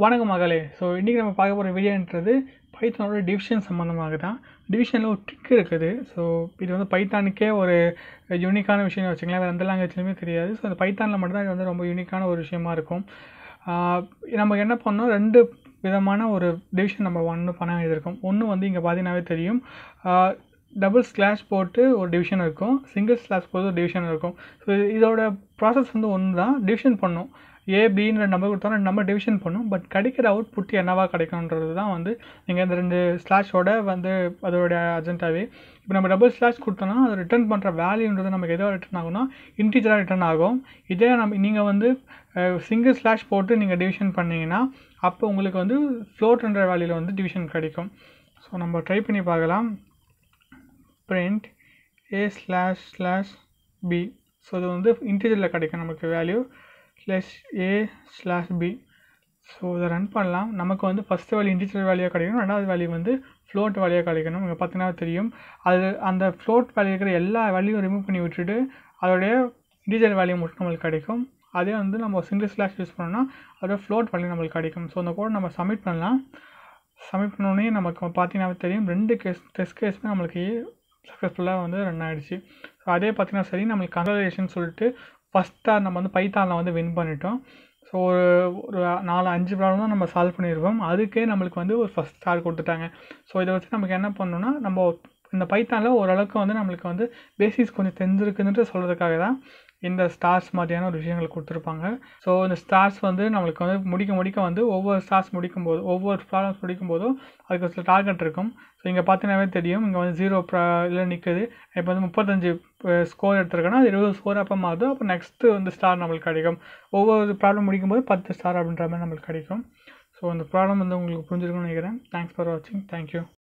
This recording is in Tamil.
வணக்கம் மகளே ஸோ இன்றைக்கி நம்ம பார்க்க போகிற வீடியோன்றது பைத்தானோட டிவிஷன் சம்மந்தமாக தான் டிவிஷனில் ஒரு ட்ரிக் இருக்குது ஸோ இது வந்து பைத்தானுக்கே ஒரு யூனிக்கான விஷயம் வச்சுக்கலாம் வேறு எந்த லாங்குவேஜ்லையுமே தெரியாது ஸோ அந்த பைத்தானில் மட்டும்தான் இது வந்து ரொம்ப யூனிக்கான ஒரு விஷயமா இருக்கும் ஆஹ் நமக்கு என்ன பண்ணோம் ரெண்டு விதமான ஒரு டிவிஷன் நம்ம ஒன்று பண்ண வேண்டியது இருக்கும் ஒன்று வந்து இங்கே பார்த்தீங்கன்னாவே தெரியும் டபுள் ஸ்லாஷ் போட்டு ஒரு டிவிஷன் இருக்கும் சிங்கிள் ஸ்லாஷ் போட்டு ஒரு டிவிஷன் இருக்கும் ஸோ இதோட ப்ராசஸ் வந்து ஒன்று தான் டிவிஷன் பண்ணும் ஏ பின்னு ரெண்டு நம்பர் கொடுத்தா ரெண்டு நம்பர் டிவிஷன் பண்ணும் பட் கிடைக்கிற அவுட்புட் என்னவா கிடைக்கும்ன்றது தான் வந்து நீங்கள் இந்த ரெண்டு ஸ்லாஷோட வந்து அதோட அஜெண்டாவே இப்போ நம்ம டபுள் ஸ்லாஷ் கொடுத்தோம்னா அதை ரிட்டர்ன் பண்ணுற வேல்யூன்றது நமக்கு எதோ ரிட்டர்ன் ஆகும்னா இன்டீஜராக ரிட்டர்ன் ஆகும் இதே நம்ம நீங்கள் வந்து சிங்கிள் ஸ்லாஷ் போட்டு நீங்கள் டிவிஷன் பண்ணீங்கன்னா அப்போ உங்களுக்கு வந்து ஃப்ளோட்ன்ற வேல்யூவில் வந்து டிவிஷன் கிடைக்கும் ஸோ நம்ம ட்ரை பண்ணி பார்க்கலாம் print a slash slash B so இது வந்து இன்டீஜரில் கிடைக்கும் நமக்கு value plus A slash B so இதை ரன் பண்ணலாம் நமக்கு வந்து ஃபஸ்ட்டு வேல்யூ இன்டீஜர் வேல்யூவாக கிடைக்கும் ரெண்டாவது வேல்யூ வந்து ஃப்ளோட் வேல்யூவாக கிடைக்கணும் இங்கே பார்த்தீங்கன்னா தெரியும் அது அந்த ஃப்ளோட் வேல்யூ இருக்கிற எல்லா வேல்யூவும் ரிமூவ் பண்ணி விட்டுட்டு அதோடைய இன்டீஜர் வேல்யூ மட்டும் நம்மளுக்கு கிடைக்கும் அதே வந்து நம்ம சிங்கிள் ஸ்லாஷ் யூஸ் பண்ணோம்னா அதோட ஃப்ளோட் வேல்யூ நம்மளுக்கு கிடைக்கும் ஸோ அந்த கோட் நம்ம சப்மிட் பண்ணலாம் சப்மிட் பண்ணோடனே நமக்கு பார்த்தீங்கன்னா தெரியும் ரெண்டு கேஸ் டெஸ்ட் கேஸுமே நம்மளுக்கு சக்ஸஸ்ஃபுல்லாக வந்து ரன் ஆகிடுச்சு ஸோ அதே பார்த்தீங்கன்னா சரி நம்மளுக்கு கன்சலேஷன் சொல்லிட்டு ஃபஸ்ட்டாக நம்ம வந்து பைத்தானில் வந்து வின் பண்ணிட்டோம் ஸோ ஒரு ஒரு நாலு அஞ்சு ப்ராப்ளம் தான் நம்ம சால்வ் பண்ணியிருக்கோம் அதுக்கே நம்மளுக்கு வந்து ஒரு ஃபஸ்ட் ஸ்டார் கொடுத்துட்டாங்க ஸோ இதை வச்சு நமக்கு என்ன பண்ணணும்னா நம்ம இந்த பைத்தானில் ஓரளவுக்கு வந்து நம்மளுக்கு வந்து பேசிக்ஸ் கொஞ்சம் தெரிஞ்சிருக்குன்ட்டு சொல்கிறதுக்காக தான் இந்த ஸ்டார்ஸ் மாதிரியான ஒரு விஷயங்கள் கொடுத்துருப்பாங்க ஸோ இந்த ஸ்டார்ஸ் வந்து நம்மளுக்கு வந்து முடிக்க முடிக்க வந்து ஒவ்வொரு ஸ்டார்ஸ் முடிக்கும் போது ஒவ்வொரு ப்ராப்ளம்ஸ் முடிக்கும் போதும் அதுக்கு ஒரு சில டார்கெட் இருக்கும் ஸோ இங்கே பார்த்தீங்கன்னாவே தெரியும் இங்கே வந்து ஜீரோ ப்ரா இதில் நிற்குது இப்போ வந்து முப்பத்தஞ்சு ஸ்கோர் எடுத்துருக்கேன்னா அது இருபது ஸ்கோர் அப்போ மாறுது அப்போ நெக்ஸ்ட்டு வந்து ஸ்டார் நம்மளுக்கு கிடைக்கும் ஒவ்வொரு ப்ராப்ளம் முடிக்கும் போது பத்து ஸ்டார் அப்படின்ற மாதிரி நம்மளுக்கு கிடைக்கும் ஸோ அந்த ப்ராப்ளம் வந்து உங்களுக்கு புரிஞ்சிருக்கும்னு நினைக்கிறேன் தேங்க்ஸ் ஃபார் வாட்சிங் தேங்க்யூ